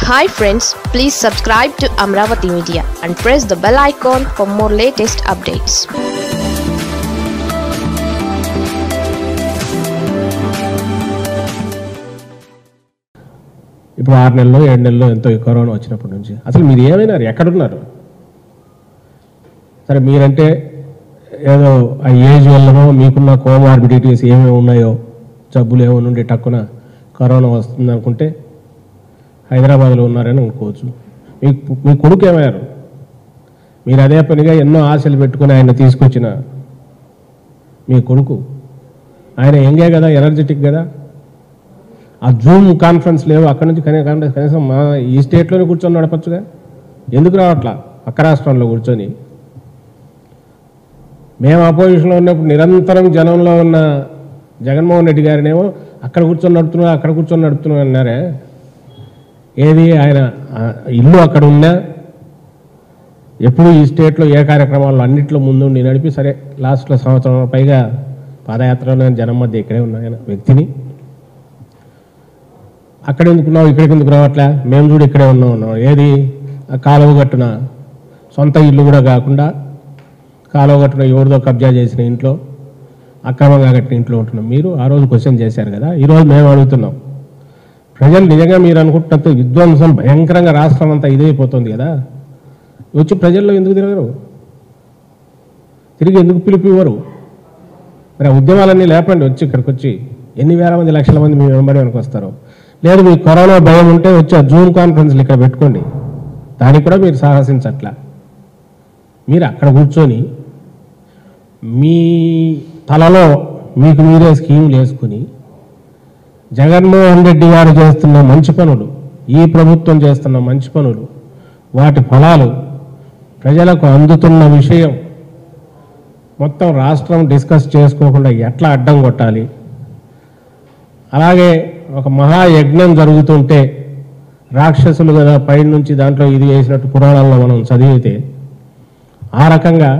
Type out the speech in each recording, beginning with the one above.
hi friends please subscribe to Amaravati media and press the bell icon for more latest updates ఇప్పుడు ఆరు నెలలు ఏడు నెలలు ఎంతో ఈ కరోనా వచ్చినప్పటి నుంచి అసలు మీరు ఏమైనారు ఎక్కడున్నారు సరే మీరంటే ఏదో ఆ ఏజ్ వల్లనో మీకున్న కోమార్బిడిటీస్ ఏమేమి ఉన్నాయో జబ్బులు ఏమైనా ఉండి టక్కున కరోనా వస్తుంది అనుకుంటే హైదరాబాద్లో ఉన్నారని అనుకోవచ్చు మీ మీ కొడుకు ఏమయ్యారు మీరు అదే పనిగా ఎన్నో ఆశలు పెట్టుకుని ఆయన తీసుకొచ్చిన మీ కొడుకు ఆయన ఎంగే కదా ఎనర్జెటిక్ కదా ఆ జూమ్ కాన్ఫరెన్స్ లేవు అక్కడి నుంచి కనీ- కనీ- కనీసం మా ఈ స్టేట్లోనే కూర్చొని నడపచ్చుగా ఎందుకు రావట్లా పక్క రాష్ట్రంలో కూర్చొని మేము అపోజిషన్లో ఉన్నప్పుడు నిరంతరం జనంలో ఉన్న జగన్మోహన్ రెడ్డి గారినేమో అక్కడ కూర్చొని నడుపుతున్నా అక్కడ కూర్చొని నడుపుతున్నా అన్నారే ఏది ఆయన ఆ, ఇల్లు అక్కడ ఉన్నా ఎప్పుడు ఈ స్టేట్లో ఏ కార్యక్రమాల్లో అన్నింటిలో ముందుండి నడిపి సరే లాస్ట్లో సంవత్సరం పైగా పాదయాత్రలో జనం మధ్య ఇక్కడే ఉన్న ఆయన వ్యక్తిని అక్కడ ఎందుకున్నావు ఇక్కడికి ఎందుకు రావట్లే మేము చూడు ఇక్కడే ఉన్నాం ఉన్నాం ఏది ఆ కాలువ గట్టున సొంత ఇల్లు కూడా కాకుండా కాలువ గట్టున ఎవరిదో కబ్జా చేసిన ఇంట్లో అక్రమంగా కట్టిన ఇంట్లో ఉంటున్నాం మీరు ఆ రోజు క్వశ్చన్ చేశారు కదా ఈరోజు మేము అడుగుతున్నాం ప్రజలు నిజంగా మీరు అనుకుంటున్నట్టు విధ్వంసం భయంకరంగా రాష్ట్రం అంతా ఇదైపోతుంది కదా వచ్చి ప్రజల్లో ఎందుకు తిరగరు తిరిగి ఎందుకు పిలిపివ్వరు మరి ఆ ఉద్యమాలన్నీ లేపండి వచ్చి ఇక్కడికి వచ్చి ఎన్ని వేల మంది లక్షల మంది మీ వెంబడి వెనక వస్తారు లేదు మీకు కరోనా భయం ఉంటే వచ్చి ఆ జూమ్ కాన్ఫరెన్స్లు ఇక్కడ పెట్టుకోండి దానికి కూడా మీరు సాహసించట్లా మీరు అక్కడ కూర్చొని మీ తలలో మీకు మీరే స్కీములు వేసుకుని జగన్మోహన్ రెడ్డి గారు చేస్తున్న మంచి పనులు ఈ ప్రభుత్వం చేస్తున్న మంచి పనులు వాటి ఫలాలు ప్రజలకు అందుతున్న విషయం మొత్తం రాష్ట్రం డిస్కస్ చేసుకోకుండా ఎట్లా అడ్డం కొట్టాలి అలాగే ఒక మహాయజ్ఞం జరుగుతుంటే రాక్షసులు కదా పైన నుంచి దాంట్లో ఇది వేసినట్టు పురాణాల్లో మనం చదివితే ఆ రకంగా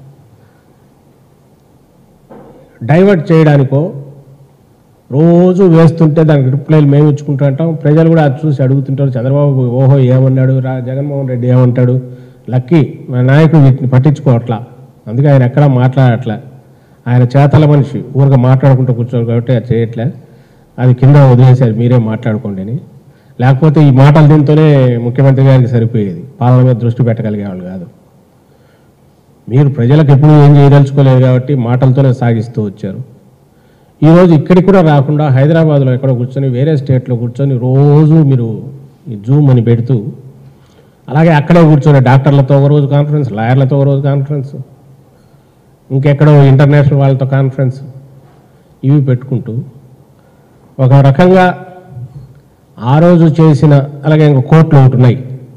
డైవర్ట్ చేయడానికో రోజు వేస్తుంటే దానికి రిప్లైలు మేము ఇచ్చుకుంటూ ఉంటాం ప్రజలు కూడా అది చూసి అడుగుతుంటారు చంద్రబాబు ఓహో ఏమన్నాడు రా జగన్మోహన్ రెడ్డి ఏమంటాడు లక్కీ మా నాయకుడు వీటిని పట్టించుకోవట్లా అందుకే ఆయన ఎక్కడా మాట్లాడట్లే ఆయన చేతల మనిషి ఊరిగా మాట్లాడుకుంటూ కూర్చోరు కాబట్టి అది చేయట్లే అది కింద వదిలేశారు మీరే మాట్లాడుకోండి అని లేకపోతే ఈ మాటలు దీంతోనే ముఖ్యమంత్రి గారికి సరిపోయేది పాలన మీద దృష్టి పెట్టగలిగేవాళ్ళు కాదు మీరు ప్రజలకు ఎప్పుడు ఏం చేయదలుచుకోలేదు కాబట్టి మాటలతోనే సాగిస్తూ వచ్చారు ఈరోజు ఇక్కడికి కూడా రాకుండా హైదరాబాద్లో ఎక్కడో కూర్చొని వేరే స్టేట్లో కూర్చొని రోజు మీరు ఈ జూమ్ అని పెడుతూ అలాగే అక్కడే కూర్చొని డాక్టర్లతో ఒక రోజు కాన్ఫరెన్స్ లాయర్లతో ఒక రోజు కాన్ఫరెన్స్ ఇంకెక్కడో ఇంటర్నేషనల్ వాళ్ళతో కాన్ఫరెన్స్ ఇవి పెట్టుకుంటూ ఒక రకంగా ఆ రోజు చేసిన అలాగే ఇంకా కోర్టులు ఉంటున్నాయి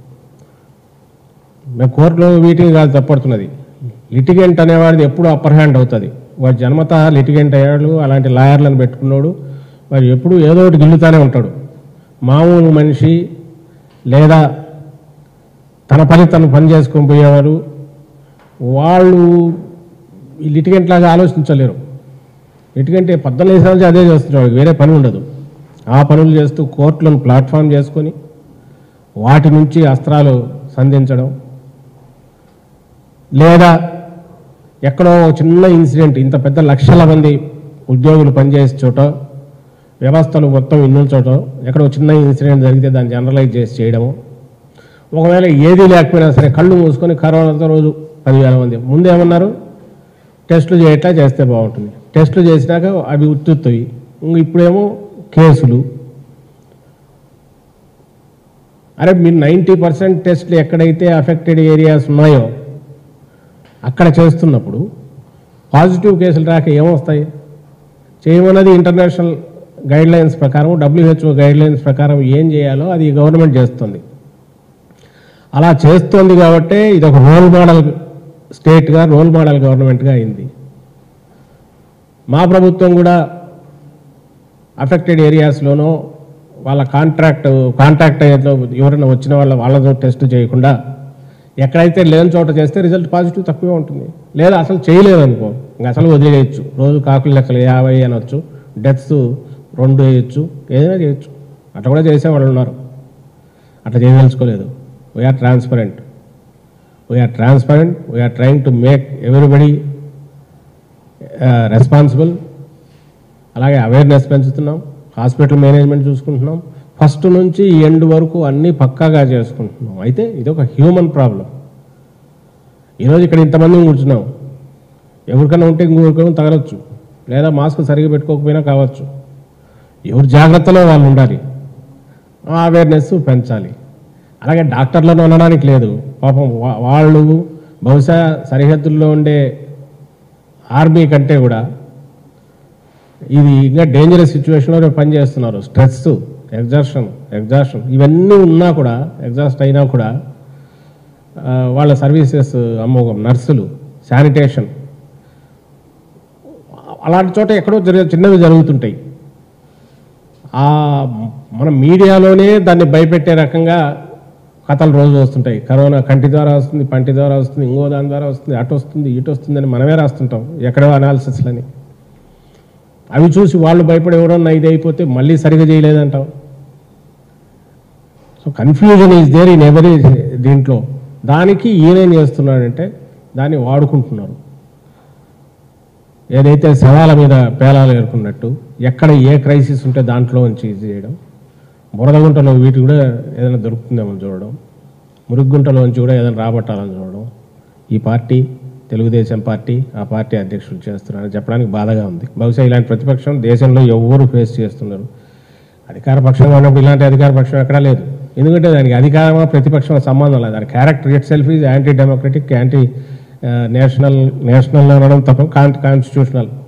మేము కోర్టులో మీటింగ్ కాదు తప్పడుతున్నది లిటిగెంట్ అనేవాడిది ఎప్పుడు అప్పర్ హ్యాండ్ అవుతుంది వాడు జన్మత లిటిగెంట్ అయ్యాడు అలాంటి లాయర్లను పెట్టుకున్నాడు వాడు ఎప్పుడు ఏదో ఒకటి గిల్లుతానే ఉంటాడు మామూలు మనిషి లేదా తన పని తను పని చేసుకొని పోయేవారు వాళ్ళు ఈ లిటిగెంట్ లాగా ఆలోచించలేరు లిటిగెంట్ పద్దెనిమిది వేసిన నుంచి అదే చేస్తున్నాడు వేరే పని ఉండదు ఆ పనులు చేస్తూ కోర్టులను ప్లాట్ఫామ్ చేసుకొని వాటి నుంచి అస్త్రాలు సంధించడం లేదా ఎక్కడో ఒక చిన్న ఇన్సిడెంట్ ఇంత పెద్ద లక్షల మంది ఉద్యోగులు పనిచేసే చోట వ్యవస్థలు మొత్తం ఇన్నుల చోట ఎక్కడో చిన్న ఇన్సిడెంట్ జరిగితే దాన్ని జనరలైజ్ చేసి చేయడము ఒకవేళ ఏదీ లేకపోయినా సరే కళ్ళు మూసుకొని కరోనాతో రోజు పదివేల మంది ముందేమన్నారు టెస్టులు చేయట్లా చేస్తే బాగుంటుంది టెస్టులు చేసినాక అవి ఉత్తుత్తవి ఇంక ఇప్పుడేమో కేసులు అరే మీరు నైంటీ పర్సెంట్ టెస్ట్లు ఎక్కడైతే అఫెక్టెడ్ ఏరియాస్ ఉన్నాయో అక్కడ చేస్తున్నప్పుడు పాజిటివ్ కేసులు రాక ఏమొస్తాయి చేయమన్నది ఇంటర్నేషనల్ గైడ్ లైన్స్ ప్రకారం డబ్ల్యూహెచ్ఓ గైడ్ లైన్స్ ప్రకారం ఏం చేయాలో అది గవర్నమెంట్ చేస్తుంది అలా చేస్తోంది కాబట్టే ఇది ఒక రోల్ మోడల్ స్టేట్గా రోల్ మోడల్ గవర్నమెంట్గా అయింది మా ప్రభుత్వం కూడా అఫెక్టెడ్ ఏరియాస్లోనో వాళ్ళ కాంట్రాక్ట్ కాంటాక్ట్ అయ్యేలో ఎవరైనా వచ్చిన వాళ్ళ వాళ్ళతో టెస్ట్ చేయకుండా ఎక్కడైతే లేని చోట చేస్తే రిజల్ట్ పాజిటివ్ తక్కువే ఉంటుంది లేదా అసలు చేయలేదనుకో ఇంకా అసలు వదిలేయచ్చు రోజు కాకులు లెక్కలు యాభై అనొచ్చు డెత్స్ రెండు వేయచ్చు ఏదైనా చేయొచ్చు అట్లా కూడా చేసేవాళ్ళు ఉన్నారు అట్లా అట్లా చేయదలుచుకోలేదు we are transparent we are transparent we are trying to make everybody responsible అలాగే అవేర్నెస్ పెంచుతున్నాం హాస్పిటల్ మేనేజ్మెంట్ చూసుకుంటున్నాం ఫస్ట్ నుంచి ఎండ్ వరకు అన్నీ పక్కాగా చేసుకుంటున్నాం అయితే ఇది ఒక హ్యూమన్ ప్రాబ్లం ఈరోజు ఇక్కడ ఇంతమంది కూర్చున్నాం ఎవరికైనా ఉంటే ఇంకొకరికైనా తగలొచ్చు లేదా మాస్క్ సరిగా పెట్టుకోకపోయినా కావచ్చు ఎవరి జాగ్రత్తలో వాళ్ళు ఉండాలి ఆ అవేర్నెస్ పెంచాలి అలాగే డాక్టర్లను అనడానికి లేదు పాపం వా- వాళ్ళు బహుశా సరిహద్దుల్లో ఉండే ఆర్మీ కంటే కూడా ఇది ఇంకా డేంజరస్ సిచ్యువేషన్లో పనిచేస్తున్నారు స్ట్రెస్ ఎగ్జాషన్ ఎగ్జాషన్ ఇవన్నీ ఉన్నా కూడా ఎగ్జాస్ట్ అయినా కూడా ఆ, వాళ్ళ సర్వీసెస్ అమ్మోగం నర్సులు శానిటేషన్ అలాంటి చోట ఎక్కడో జరిగే చిన్నవి జరుగుతుంటాయి ఆ మన మీడియాలోనే దాన్ని భయపెట్టే రకంగా కథలు రోజు వస్తుంటాయి కరోనా కంటి ద్వారా వస్తుంది పంటి ద్వారా వస్తుంది ఇంకో దాని ద్వారా వస్తుంది అటు వస్తుంది ఇటు వస్తుంది అని మనమే రాస్తుంటాం ఎక్కడో అనాలిసిస్లని అవి చూసి వాళ్ళు భయపడి ఎవరన్నా ఇది అయిపోతే మళ్ళీ సరిగా చేయలేదంటాం so confusion is there in every దీంట్లో దానికి ఈయనేం చేస్తున్నాడంటే దాన్ని వాడుకుంటున్నారు ఏదైతే శవాల మీద పేలాలు ఏరుకున్నట్టు ఎక్కడ ఏ క్రైసిస్ ఉంటే దాంట్లో నుంచి ఇది చేయడం బురదగుంటలో వీటి కూడా ఏదైనా దొరుకుతుందేమో చూడడం మురుగుంటలోంచి కూడా ఏదైనా రాబట్టాలని చూడడం ఈ పార్టీ తెలుగుదేశం పార్టీ ఆ పార్టీ అధ్యక్షులు చేస్తున్నారని చెప్పడానికి బాధగా ఉంది బహుశా ఇలాంటి ప్రతిపక్షం దేశంలో ఎవరు ఫేస్ చేస్తున్నారు అధికార పక్షంగా ఉన్నప్పుడు ఇలాంటి అధికార పక్షం ఎక్కడా లేదు ఎందుకంటే దానికి అధికారమా ప్రతిపక్షం సంబంధం లేదు దాని character itself is anti democratic anti national national అనడం తప్ప కాన్స్టిట్యూషనల్